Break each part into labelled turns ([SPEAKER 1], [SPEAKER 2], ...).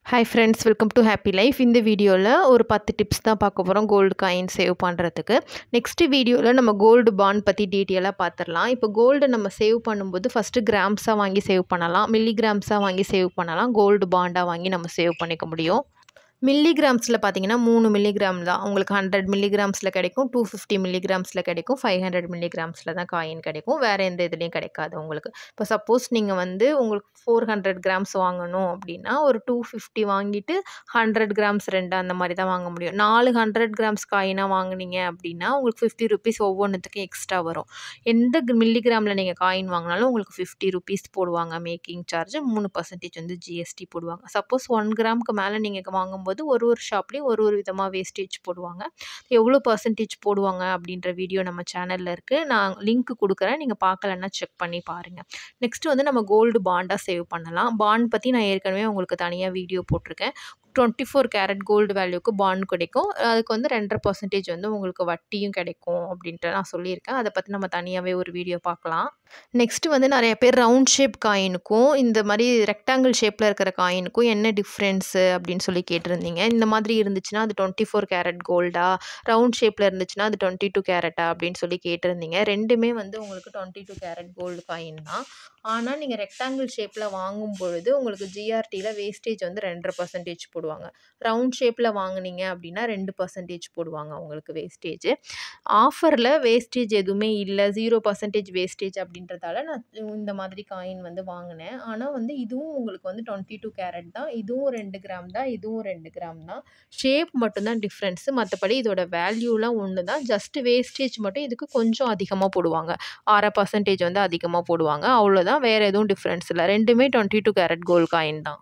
[SPEAKER 1] hi friends welcome to happy life இந்த வீடியோவில் ஒரு பத்து டிப்ஸ் தான் பார்க்க போகிறோம் கோல்டு காயின் சேவ் பண்ணுறதுக்கு நெக்ஸ்ட்டு வீடியோவில் நம்ம கோல்டு பாண்ட் பற்றி டீட்டெயிலாக பார்த்துடலாம் இப்போ கோல்டு நம்ம சேவ் பண்ணும்போது ஃபஸ்ட்டு கிராம்ஸாக வாங்கி சேவ் பண்ணலாம் மில்லி கிராம்ஸாக வாங்கி சேவ் பண்ணலாம் கோல்டு பாண்டாக வாங்கி நம்ம சேவ் பண்ணிக்க முடியும் மில்லிகிராம்ஸில் பார்த்தீங்கன்னா மூணு மில்லிகிராம் தான் உங்களுக்கு ஹண்ட்ரட் மில்லிகிராம்ஸில் கிடைக்கும் டூ ஃபிஃப்டி மில்லிகிராம்ஸில் கிடைக்கும் ஃபைவ் ஹண்ட்ரட் மில்லிகிராம்ஸில் தான் காயின் கிடைக்கும் வேறு எந்த இதுலேயும் கிடைக்காது உங்களுக்கு இப்போ சப்போஸ் நீங்கள் வந்து உங்களுக்கு ஃபோர் ஹண்ட்ரட் கிராம்ஸ் வாங்கணும் அப்படின்னா ஒரு டூ ஃபிஃப்டி வாங்கிட்டு ஹண்ட்ரட் கிராம்ஸ் ரெண்டு அந்த மாதிரி தான் வாங்க முடியும் நாலு ஹண்ட்ரட் கிராம்ஸ் காயினாக வாங்குனீங்க அப்படின்னா உங்களுக்கு ஃபிஃப்டி ருபீஸ் ஒவ்வொன்றுத்துக்கும் எக்ஸ்ட்ரா வரும் எந்த மில்லிகிராமில் நீங்கள் காயின் வாங்கினாலும் உங்களுக்கு ஃபிஃப்டி ருபீஸ் போடுவாங்க மேக்கிங் சார்ஜ் மூணு பர்சன்டேஜ் வந்து ஜிஎஸ்டி போடுவாங்க சப்போஸ் ஒன் கிராமுக்கு மேலே நீங்கள் வாங்கும்போது ஒரு ஒரு ஷாப்லேயும் ஒரு ஒரு விதமாக வேஸ்டேஜ் போடுவாங்க எவ்வளோ பர்சன்டேஜ் போடுவாங்க அப்படின்ற வீடியோ நம்ம சேனலில் இருக்குது நான் லிங்க் கொடுக்குறேன் நீங்கள் பார்க்கலன்னா செக் பண்ணி பாருங்கள் நெக்ஸ்ட்டு வந்து நம்ம கோல்டு பாண்டாக சேவ் பண்ணலாம் பாண்ட் பற்றி நான் ஏற்கனவே உங்களுக்கு தனியாக வீடியோ போட்டிருக்கேன் டுவெண்ட்டி ஃபோர் கேரட் கோல்டு வேல்யூக்கு பாண்ட் கிடைக்கும் அதுக்கு வந்து ரெண்டரை பர்சன்டேஜ் வந்து உங்களுக்கு வட்டியும் கிடைக்கும் அப்படின்ட்டு நான் சொல்லியிருக்கேன் அதை பற்றி நம்ம தனியாகவே ஒரு வீடியோ பார்க்கலாம் நெக்ஸ்ட்டு வந்து நிறைய பேர் ரவுண்ட் ஷேப் காயினுக்கும் இந்த மாதிரி ரெக்டாங்கிள் ஷேப்பில் இருக்கிற காயினுக்கும் என்ன டிஃப்ரென்ஸு அப்படின்னு சொல்லி கேட்டிருந்தீங்க இந்த மாதிரி இருந்துச்சுன்னா அது டுவெண்ட்டி ஃபோர் கேரட் கோல்டா ரவுண்ட் ஷேப்பில் இருந்துச்சுன்னா அது டுவெண்ட்டி டூ கேரட்டா அப்படின்னு சொல்லி கேட்டிருந்தீங்க ரெண்டுமே வந்து உங்களுக்கு twenty two carat gold coin தான் ஆனால் நீங்கள் ரெக்டாங்கிள் ஷேப்பில் வாங்கும் பொழுது உங்களுக்கு ஜிஆர்டியில் வேஸ்டேஜ் வந்து ரெண்டரை பர்சன்டேஜ் போடுவாங்க ரவுண்ட் ஷேப்பில் வாங்குனீங்க அப்படின்னா ரெண்டு பர்சன்டேஜ் போடுவாங்க உங்களுக்கு வேஸ்டேஜ் ஆஃபரில் வேஸ்டேஜ் எதுவுமே இல்லை ஜீரோ பர்சன்டேஜ் வேஸ்டேஜ் அப்படின்றதால நான் இந்த மாதிரி காயின் வந்து வாங்கினேன் ஆனால் வந்து இதுவும் உங்களுக்கு வந்து டுவெண்ட்டி டூ கேரட் தான் இதுவும் ரெண்டு கிராம் தான் இதுவும் ரெண்டு கிராம் தான் ஷேப் மட்டும்தான் டிஃப்ரென்ஸு மற்றபடி இதோட வேல்யூலாம் ஒன்று தான் ஜஸ்ட் வேஸ்டேஜ் மட்டும் இதுக்கு கொஞ்சம் அதிகமாக போடுவாங்க அரை பர்சன்டேஜ் வந்து அதிகமாக போடுவாங்க அவ்வளோதான் வேறு எதுவும் டிஃப்ரென்ஸ் இல்லை ரெண்டுமே twenty two carat gold coin தான்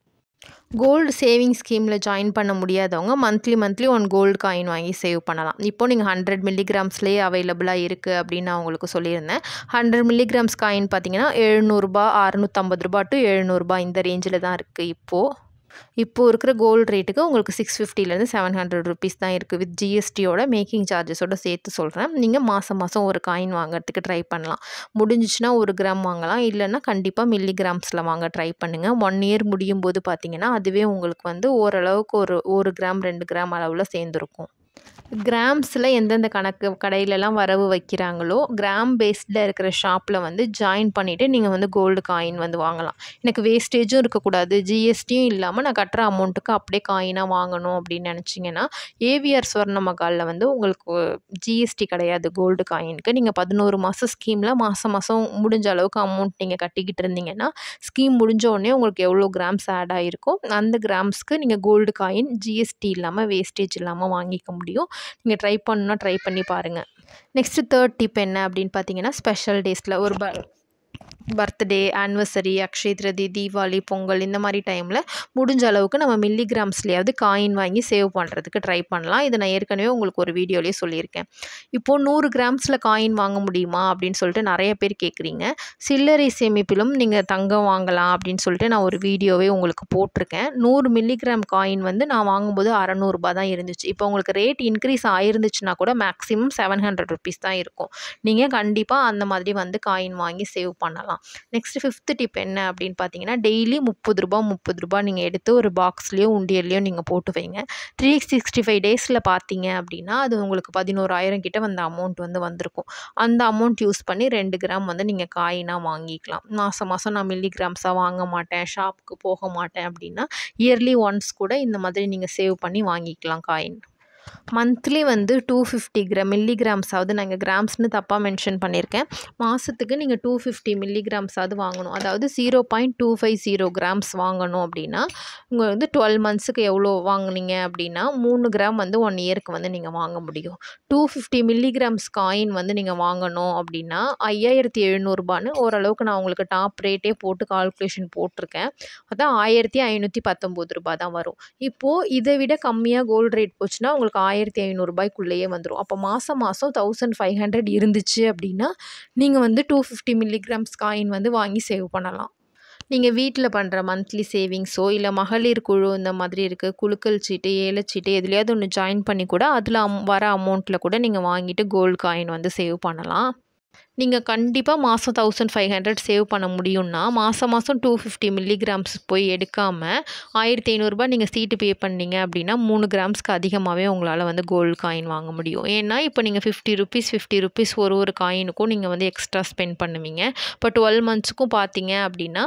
[SPEAKER 1] கோல்டு சேவிங் ஸ்கீமில் ஜாயின் பண்ண முடியாதவங்க monthly monthly one gold coin வாங்கி சேவ் பண்ணலாம் இப்போ நீங்கள் ஹண்ட்ரட் மில்லிகிராம்ஸ்லேயே அவைலபிளாக இருக்குது அப்படின்னு நான் உங்களுக்கு சொல்லியிருந்தேன் ஹண்ட்ரட் மில்லிகிராம்ஸ் காயின் பார்த்தீங்கன்னா எழுநூறுபா அறுநூற்றம்பது ரூபா டு எழுநூறுபா இந்த ரேஞ்சில் தான் இருக்குது இப்போது இப்போது இருக்கிற கோல்டு ரேட்டுக்கு உங்களுக்கு சிக்ஸ் ஃபிஃப்டிலேருந்து செவன் ஹண்ட்ரட் ருபீஸ் தான் இருக்குது வித் ஜிஎஸ்டியோட மேக்கிங் சார்ஜஸோட சேர்த்து சொல்கிறேன் நீங்கள் மாதம் மாதம் ஒரு காயின் வாங்குறதுக்கு ட்ரை பண்ணலாம் முடிஞ்சிச்சுன்னா ஒரு கிராம் வாங்கலாம் இல்லைன்னா கண்டிப்பாக மில்லி கிராம்ஸில் வாங்க ட்ரை பண்ணுங்கள் ஒன் இயர் முடியும் போது பார்த்தீங்கன்னா அதுவே உங்களுக்கு வந்து ஓரளவுக்கு ஒரு ஒரு கிராம் ரெண்டு கிராம் அளவில் சேர்ந்துருக்கும் கிராம்ஸில் எந்தெந்த கணக்கு கடையிலலாம் வரவு வைக்கிறாங்களோ கிராம் பேஸ்டில் இருக்கிற ஷாப்பில் வந்து ஜாயின் பண்ணிவிட்டு நீங்கள் வந்து கோல்டு காயின் வந்து வாங்கலாம் எனக்கு வேஸ்டேஜும் இருக்கக்கூடாது ஜிஎஸ்டியும் இல்லாமல் நான் கட்டுற அமௌண்ட்டுக்கு அப்படியே காயினாக வாங்கணும் அப்படின்னு நினச்சிங்கன்னா ஏவிஆர் ஸ்வர்ண மகாலில் வந்து உங்களுக்கு ஜிஎஸ்டி கிடையாது கோல்டு காயினுக்கு நீங்கள் பதினோரு மாதம் ஸ்கீமில் மாதம் மாதம் முடிஞ்ச அளவுக்கு அமௌண்ட் நீங்கள் கட்டிக்கிட்டு இருந்தீங்கன்னா ஸ்கீம் முடிஞ்ச உடனே உங்களுக்கு எவ்வளோ கிராம்ஸ் ஆட் ஆகிருக்கும் அந்த கிராம்ஸ்க்கு நீங்கள் கோல்டு காயின் ஜிஎஸ்டி இல்லாமல் வேஸ்டேஜ் இல்லாமல் வாங்கிக்க முடியும் நீங்கள் ட்ரை பண்ணணுன்னா ட்ரை பண்ணி பாருங்கள் நெக்ஸ்ட்டு தேர்ட் டிப் என்ன அப்படின்னு பார்த்தீங்கன்னா ஸ்பெஷல் டேஸில் ஒரு ப பர்த்டே ஆனிவர்சரி அக்ஷய திருதி தீபாவளி பொங்கல் இந்த மாதிரி டைமில் முடிஞ்ச அளவுக்கு நம்ம மில்லிகிராம்ஸ்லேயாவது காயின் வாங்கி சேவ் பண்ணுறதுக்கு ட்ரை பண்ணலாம் இதை நான் ஏற்கனவே உங்களுக்கு ஒரு வீடியோலேயே சொல்லியிருக்கேன் இப்போது நூறு கிராம்ஸில் காயின் வாங்க முடியுமா அப்படின்னு சொல்லிட்டு நிறைய பேர் கேட்குறீங்க சில்லறை சேமிப்பிலும் நீங்கள் தங்கம் வாங்கலாம் அப்படின்னு சொல்லிட்டு நான் ஒரு வீடியோவே உங்களுக்கு போட்டிருக்கேன் நூறு மில்லிகிராம் காயின் வந்து நான் வாங்கும்போது அறநூறுபா தான் இருந்துச்சு இப்போ உங்களுக்கு ரேட் இன்க்ரீஸ் ஆயிருந்துச்சுன்னா கூட மேக்ஸிமம் செவன் ஹண்ட்ரட் ருபீஸ் தான் இருக்கும் நீங்கள் கண்டிப்பாக அந்த மாதிரி வந்து காயின் வாங்கி சேவ் பண்ணலாம் நெக்ஸ்ட் ஃபிஃப்த்து டிப் என்ன அப்படின்னு பார்த்தீங்கன்னா டெய்லி முப்பது ரூபா முப்பது ரூபா நீங்கள் எடுத்து ஒரு பாக்ஸ்லேயோ உண்டியல்லையோ நீங்கள் போட்டு வைங்க த்ரீ சிக்ஸ்டி ஃபைவ் டேஸில் பார்த்தீங்க அப்படின்னா அது உங்களுக்கு பதினோராயிரம் கிட்ட வந்த அமௌண்ட் வந்து வந்திருக்கும் அந்த அமௌண்ட் யூஸ் பண்ணி ரெண்டு கிராம் வந்து நீங்கள் காயினாக வாங்கிக்கலாம் மாதம் மாதம் நான் மில்லி கிராம்ஸாக வாங்க மாட்டேன் ஷாப்புக்கு போக மாட்டேன் அப்படின்னா இயர்லி ஒன்ஸ் கூட இந்த மாதிரி நீங்கள் சேவ் பண்ணி வாங்கிக்கலாம் காயின் மந்த்லி வந்து டூ ஃபிஃப்டி கிராம் மில்லிகிராம்ஸாவது நான் இங்கே கிராம்ஸ்னு தப்பாக மென்ஷன் பண்ணியிருக்கேன் மாதத்துக்கு நீங்கள் டூ ஃபிஃப்டி மில்லிகிராம்ஸாவது வாங்கணும் அதாவது zero point two five zero grams வாங்கணும் அப்படின்னா உங்கள் வந்து டுவெல் மந்த்ஸுக்கு எவ்வளோ வாங்குனீங்க அப்படின்னா மூணு கிராம் வந்து ஒன் இயருக்கு வந்து நீங்கள் வாங்க முடியும் டூ ஃபிஃப்டி மில்லிகிராம்ஸ் காயின் வந்து நீங்கள் வாங்கணும் அப்படின்னா ஐயாயிரத்தி எழுநூறுபான்னு ஓரளவுக்கு நான் உங்களுக்கு டாப் ரேட்டே போட்டு கால்குலேஷன் போட்டிருக்கேன் அதான் ஆயிரத்தி ஐநூற்றி பத்தொம்போது ரூபா தான் வரும் இப்போது இதை விட கம்மியாக கோல்டு ரேட் போச்சுன்னா உங்களுக்கு ஆயிரத்தி ஐநூறுரூபாய்க்குள்ளேயே வந்துடும் அப்போ மாதம் மாதம் தௌசண்ட் ஃபைவ் ஹண்ட்ரட் இருந்துச்சு அப்படின்னா நீங்கள் வந்து டூ ஃபிஃப்டி மில்லிகிராம்ஸ் காயின் வந்து வாங்கி சேவ் பண்ணலாம் நீங்கள் வீட்டில் பண்ணுற மந்த்லி சேவிங்ஸோ இல்லை மகளிர் குழு இந்த மாதிரி இருக்குது குழுக்கள் சீட்டு ஏலச்சீட்டு எதுலையாவது ஒன்று ஜாயின் பண்ணி கூட அதில் அம் வர அமௌண்ட்டில் கூட நீங்கள் வாங்கிட்டு கோல்டு காயின் வந்து சேவ் பண்ணலாம் நீங்கள் கண்டிப்பாக மாதம் தௌசண்ட் ஃபைவ் ஹண்ட்ரட் சேவ் பண்ண முடியும்னா மாதம் மாதம் டூ ஃபிஃப்டி மில்லிகிராம்ஸ் போய் எடுக்காமல் ஆயிரத்தி ஐநூறுரூபா நீங்கள் சீட்டு பே பண்ணீங்க அப்படின்னா மூணு கிராம்ஸ்க்கு அதிகமாகவே உங்களால் வந்து கோல்டு காயின் வாங்க முடியும் ஏன்னா இப்போ நீங்கள் ஃபிஃப்டி ருபீஸ் ஃபிஃப்டி ருபீஸ் ஒரு ஒரு காயினுக்கும் நீங்கள் வந்து எக்ஸ்ட்ரா ஸ்பெண்ட் பண்ணுவீங்க இப்போ டுவெல் மந்த்ஸுக்கும் பார்த்தீங்க அப்படின்னா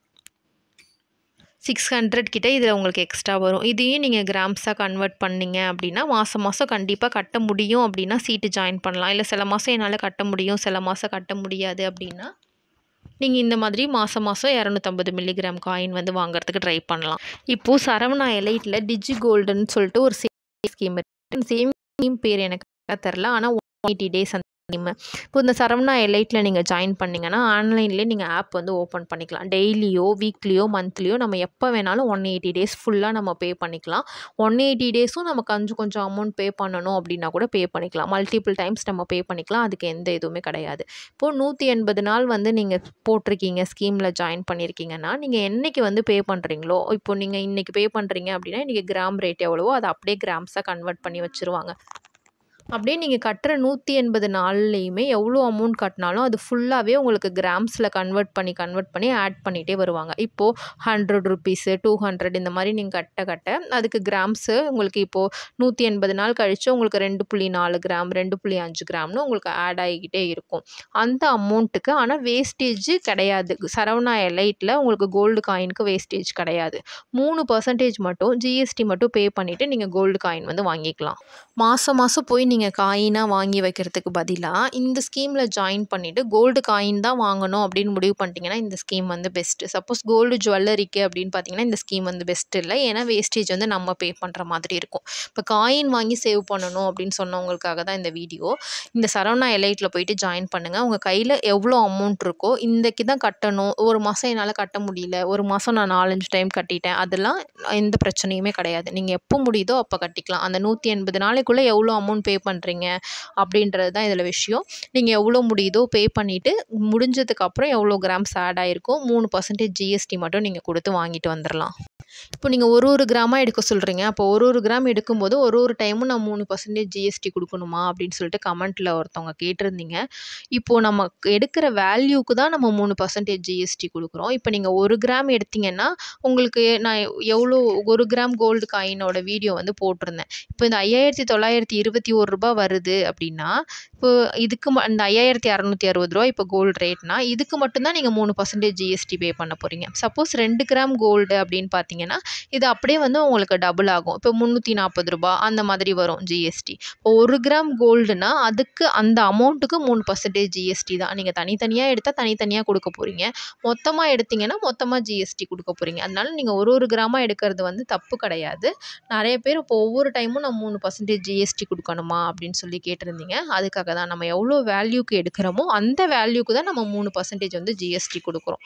[SPEAKER 1] சிக்ஸ் ஹண்ட்ரட் கிட்ட இதில் உங்களுக்கு எக்ஸ்ட்ரா வரும் இதையும் நீங்கள் கிராம்ஸாக கன்வெர்ட் பண்ணீங்க அப்படின்னா மாதம் மாதம் கண்டிப்பாக கட்ட முடியும் அப்படின்னா சீட்டு ஜாயின் பண்ணலாம் இல்லை சில மாதம் என்னால் கட்ட முடியும் சில மாதம் கட்ட முடியாது அப்படின்னா நீங்கள் இந்த மாதிரி மாதம் மாதம் இரநூத்தம்பது மில்லிகிராம் காயின் வந்து வாங்குறதுக்கு ட்ரை பண்ணலாம் இப்போது சரவணா எலைட்டில் டிஜி கோல்டுன்னு சொல்லிட்டு ஒரு சேவிங் ஸ்கீம் இருக்குது சேவிங் ஸ்கீம் பேர் எனக்கு தெரில ஆனால் ஒன் எயிட்டி டேஸ் அந்த ஸ்கீமு இப்போ இந்த சரவணா எலைட்டில் நீங்கள் ஜாயின் பண்ணிங்கன்னா ஆன்லைன்லேயே நீங்கள் ஆப் வந்து ஓப்பன் பண்ணிக்கலாம் டெய்லியோ வீக்லியோ மந்த்லியோ நம்ம எப்போ வேணாலும் ஒன் எயிட்டி டேஸ் ஃபுல்லாக நம்ம பே பண்ணிக்கலாம் ஒன் எயிட்டி டேஸும் நம்ம கொஞ்சம் கொஞ்சம் அமௌண்ட் பே பண்ணணும் அப்படின்னா கூட பே பண்ணிக்கலாம் மல்டிபிள் டைம்ஸ் நம்ம பே பண்ணிக்கலாம் அதுக்கு எந்த இதுவுமே கிடையாது இப்போது நூற்றி எண்பது நாள் வந்து நீங்கள் போட்டிருக்கீங்க ஸ்கீமில் ஜாயின் பண்ணியிருக்கீங்கன்னா நீங்கள் என்றைக்கு வந்து பே பண்ணுறீங்களோ இப்போ நீங்கள் இன்றைக்கி பே பண்ணுறீங்க அப்படின்னா இன்றைக்கி கிராம் ரேட் எவ்வளவோ அதை அப்படியே கிராம்ஸாக கன்வெர்ட் பண்ணி வச்சுருவாங்க அப்படியே நீங்கள் கட்டுற நூற்றி எண்பது நாள்லேயுமே எவ்வளோ அமௌண்ட் கட்டினாலும் அது ஃபுல்லாகவே உங்களுக்கு கிராம்ஸில் கன்வெர்ட் பண்ணி கன்வெர்ட் பண்ணி ஆட் பண்ணிகிட்டே வருவாங்க இப்போது ஹண்ட்ரட் ருபீஸு டூ ஹண்ட்ரட் இந்த மாதிரி நீங்கள் கட்ட கட்ட அதுக்கு கிராம்ஸு உங்களுக்கு இப்போது நூற்றி எண்பது நாள் கழித்து உங்களுக்கு ரெண்டு புள்ளி நாலு கிராம் ரெண்டு புள்ளி அஞ்சு கிராம்னு உங்களுக்கு ஆட் ஆகிக்கிட்டே இருக்கும் அந்த அமௌண்ட்டுக்கு ஆனால் வேஸ்டேஜ் கிடையாது சரவணா எலைட்டில் உங்களுக்கு கோல்டு காயினுக்கு வேஸ்டேஜ் கிடையாது மூணு பர்சன்டேஜ் மட்டும் ஜிஎஸ்டி மட்டும் பே பண்ணிவிட்டு நீங்கள் கோல்டு காயின் வந்து வாங்கிக்கலாம் மாதம் மாதம் போய் நீங்கள் காயினாக வாங்கி வைக்கிறதுக்கு பதிலாக இந்த ஸ்கீமில் ஜாயின் பண்ணிவிட்டு கோல்டு காயின் தான் வாங்கணும் அப்படின்னு முடிவு பண்ணிட்டீங்கன்னா இந்த ஸ்கீம் வந்து பெஸ்ட்டு சப்போஸ் கோல்டு ஜுவல்லரிக்கு அப்படின்னு பார்த்தீங்கன்னா இந்த ஸ்கீம் வந்து பெஸ்ட் இல்லை ஏன்னா வேஸ்டேஜ் வந்து நம்ம பே பண்ணுற மாதிரி இருக்கும் இப்போ காயின் வாங்கி சேவ் பண்ணணும் அப்படின்னு சொன்னவங்களுக்காக தான் இந்த வீடியோ இந்த சரவணா எலைட்டில் போயிட்டு ஜாயின் பண்ணுங்கள் உங்கள் கையில் எவ்வளோ அமௌண்ட் இருக்கோ இன்றைக்கி தான் கட்டணும் ஒரு மாதம் என்னால் கட்ட முடியல ஒரு மாதம் நான் நாலஞ்சு டைம் கட்டிட்டேன் அதெல்லாம் எந்த பிரச்சனையுமே கிடையாது நீங்கள் எப்போ முடியுதோ அப்போ கட்டிக்கலாம் அந்த நூற்றி எண்பது நாளைக்குள்ளே எவ்வளோ அமௌண்ட் பே பண்ணுறீங்க அப்படின்றது தான் இதில் விஷயம் நீங்கள் எவ்வளோ முடியுதோ பே பண்ணிவிட்டு முடிஞ்சதுக்கப்புறம் எவ்வளோ கிராம்ஸ் ஆட் ஆகிருக்கோ மூணு பர்சன்டேஜ் ஜிஎஸ்டி மட்டும் நீங்கள் கொடுத்து வாங்கிட்டு வந்துடலாம் இப்போ நீங்கள் ஒரு ஒரு கிராமாக எடுக்க சொல்கிறீங்க அப்போ ஒரு ஒரு கிராம் எடுக்கும்போது ஒரு ஒரு டைமும் நான் மூணு பர்சன்டேஜ் ஜிஎஸ்டி கொடுக்கணுமா அப்படின்னு சொல்லிட்டு கமெண்ட்டில் ஒருத்தவங்க கேட்டிருந்தீங்க இப்போது நம்ம எடுக்கிற வேல்யூக்கு தான் நம்ம மூணு பர்சன்டேஜ் ஜிஎஸ்டி கொடுக்குறோம் இப்போ நீங்கள் ஒரு கிராம் எடுத்தீங்கன்னா உங்களுக்கு நான் எவ்வளோ ஒரு கிராம் கோல்டு காயினோட வீடியோ வந்து போட்டிருந்தேன் இப்போ இந்த ஐயாயிரத்தி தொள்ளாயிரத்தி இருபத்தி ஒரு ரூபா வருது அப்படின்னா இப்போ இதுக்கு ம இந்த ஐயாயிரத்தி அறநூற்றி அறுபது ரூபா இப்போ கோல்டு ரேட்னா இதுக்கு மட்டும்தான் நீங்கள் மூணு பர்சன்டேஜ் ஜிஎஸ்டி பே பண்ண போகிறீங்க சப்போஸ் ரெண்டு கிராம் கோல்டு அப்படின்னு பார்த்தீங்கன்னா இது அப்படியே வந்து உங்களுக்கு டபுள் ஆகும் இப்போ முந்நூற்றி நாற்பது ரூபா அந்த மாதிரி வரும் ஜிஎஸ்டி இப்போ ஒரு கிராம் கோல்டுனா அதுக்கு அந்த அமௌண்ட்டுக்கு மூணு பர்சன்டேஜ் ஜிஎஸ்டி தான் நீங்கள் தனித்தனியாக எடுத்தால் தனித்தனியாக கொடுக்க போகிறீங்க மொத்தமாக எடுத்தீங்கன்னா மொத்தமாக ஜிஎஸ்டி கொடுக்க போகிறீங்க அதனால நீங்கள் ஒரு ஒரு கிராமாக எடுக்கிறது வந்து தப்பு கிடையாது நிறைய பேர் இப்போ ஒவ்வொரு டைமும் நம்ம மூணு பர்சன்டேஜ் ஜிஎஸ்டி கொடுக்கணுமா அப்படின்னு சொல்லி கேட்டிருந்தீங்க அதுக்காக தான் நம்ம எவ்வளோ வேல்யூக்கு எடுக்கிறோமோ அந்த வேல்யூக்கு தான் நம்ம மூணு பர்சன்டேஜ் வந்து ஜிஎஸ்டி கொடுக்குறோம்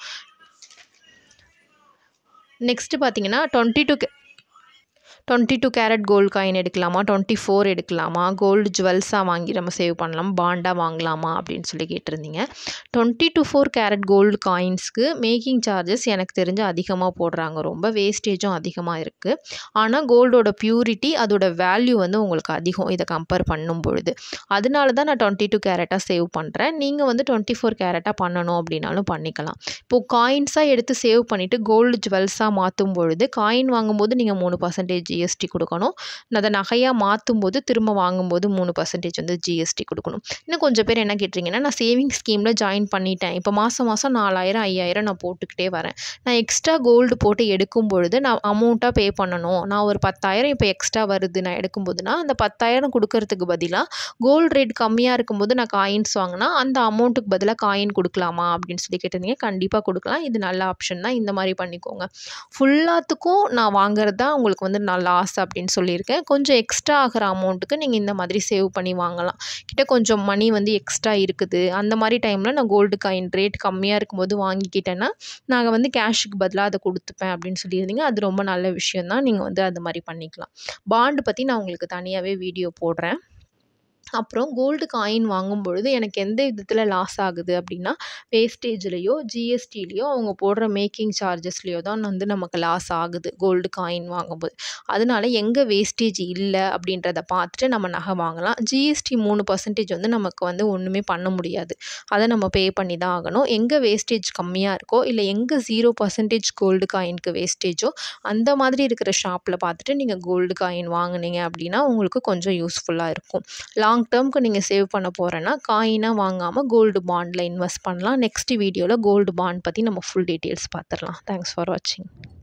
[SPEAKER 1] நெக்ஸ்ட்டு பார்த்தீங்கன்னா twenty two twenty two carat gold coin எடுக்கலாமா டுவெண்ட்டி ஃபோர் எடுக்கலாமா கோல்டு ஜுவல்ஸாக வாங்கி நம்ம சேவ் பண்ணலாம் பாண்டாக வாங்கலாமா அப்படின்னு சொல்லி கேட்டிருந்தீங்க twenty two four carat gold காயின்ஸ்க்கு மேக்கிங் சார்ஜஸ் எனக்கு தெரிஞ்சு அதிகமாக போடுறாங்க ரொம்ப வேஸ்டேஜும் அதிகமாக இருக்குது ஆனால் கோல்டோட ப்யூரிட்டி அதோட வேல்யூ வந்து உங்களுக்கு அதிகம் இதை கம்பேர் பண்ணும் பொழுது அதனால தான் நான் டுவெண்ட்டி டூ கேரட்டாக சேவ் பண்ணுறேன் நீங்கள் வந்து டுவெண்ட்டி ஃபோர் கேரட்டாக பண்ணணும் அப்படின்னாலும் பண்ணிக்கலாம் இப்போது காயின்ஸாக எடுத்து சேவ் பண்ணிவிட்டு கோல்டு ஜுவல்ஸாக மாற்றும் பொழுது காயின் வாங்கும்போது நீங்கள் மூணு பர்சன்டேஜ் ஜிஎஸ்டி கொடுக்கணும் அதை நகையாக மாற்றும் போது திரும்ப வாங்கும்போது மூணு பர்சன்டேஜ் வந்து ஜிஎஸ்டி கொடுக்கணும் இன்னும் கொஞ்சம் பேர் என்ன கேட்டிங்கன்னா நான் சேவிங் ஸ்கீமில் ஜாயின் பண்ணிட்டேன் இப்போ மாதம் மாதம் நாலாயிரம் ஐயாயிரம் நான் போட்டுக்கிட்டே வரேன் நான் எக்ஸ்ட்ரா கோல்டு போட்டு எடுக்கும் பொழுது நான் அமௌண்ட்டாக பே பண்ணணும் நான் ஒரு பத்தாயிரம் இப்போ எக்ஸ்ட்ரா வருது நான் எடுக்கும்போதுனா அந்த பத்தாயிரம் கொடுக்கறதுக்கு பதிலாக கோல்டு ரேட் கம்மியாக இருக்கும்போது நான் காயின்ஸ் வாங்கினா அந்த அமௌண்ட்டுக்கு பதிலாக காயின் கொடுக்கலாமா அப்படின்னு சொல்லி கேட்டிருந்தீங்க கண்டிப்பாக கொடுக்கலாம் இது நல்ல ஆப்ஷன் தான் இந்த மாதிரி பண்ணிக்கோங்க ஃபுல்லாத்துக்கும் நான் வாங்குறது தான் உங்களுக்கு வந்து நான் லாஸ் அப்படின்னு சொல்லியிருக்கேன் கொஞ்சம் எக்ஸ்ட்ரா ஆகிற அமௌண்ட்டுக்கு நீங்கள் இந்த மாதிரி சேவ் பண்ணி வாங்கலாம் கிட்ட கொஞ்சம் மணி வந்து எக்ஸ்ட்ரா இருக்குது அந்த மாதிரி டைமில் நான் கோல்டு காயின் ரேட் கம்மியாக இருக்கும்போது வாங்கிக்கிட்டேன்னா நாங்கள் வந்து கேஷுக்கு பதிலாக அதை கொடுத்துப்பேன் அப்படின்னு சொல்லியிருந்தீங்க அது ரொம்ப நல்ல விஷயம் தான் நீங்கள் வந்து அது மாதிரி பண்ணிக்கலாம் பாண்டு பற்றி நான் உங்களுக்கு தனியாகவே வீடியோ போடுறேன் அப்புறம் கோல்டு காயின் வாங்கும்பொழுது எனக்கு எந்த விதத்தில் லாஸ் ஆகுது அப்படின்னா வேஸ்டேஜ்லேயோ ஜிஎஸ்டிலேயோ அவங்க போடுற மேக்கிங் சார்ஜஸ்லேயோ தான் வந்து நமக்கு லாஸ் ஆகுது கோல்டு காயின் வாங்கும்போது அதனால எங்கே வேஸ்டேஜ் இல்லை அப்படின்றத பார்த்துட்டு நம்ம நகை வாங்கலாம் ஜிஎஸ்டி மூணு பர்சன்டேஜ் வந்து நமக்கு வந்து ஒன்றுமே பண்ண முடியாது அதை நம்ம பே பண்ணி தான் ஆகணும் எங்கே வேஸ்டேஜ் கம்மியாக இருக்கோ இல்லை எங்கே ஜீரோ பர்சன்டேஜ் கோல்டு காயினுக்கு வேஸ்டேஜோ அந்த மாதிரி இருக்கிற ஷாப்பில் பார்த்துட்டு நீங்கள் கோல்டு காயின் வாங்குனீங்க அப்படின்னா உங்களுக்கு கொஞ்சம் யூஸ்ஃபுல்லாக இருக்கும் லாங் டேர்ம்க்கு நீங்கள் சேவ் பண்ண போகிறேன்னா காயினாக வாங்காமல் கோல்டு பாண்டில் இன்வெஸ்ட் பண்ணலாம் நெக்ஸ்ட் வீடியோவில் கோல்டு பாண்ட் பற்றி நம்ம ஃபுல் டீட்டெயில்ஸ் பார்த்துடலாம் தேங்க்ஸ் ஃபார் வாட்சிங்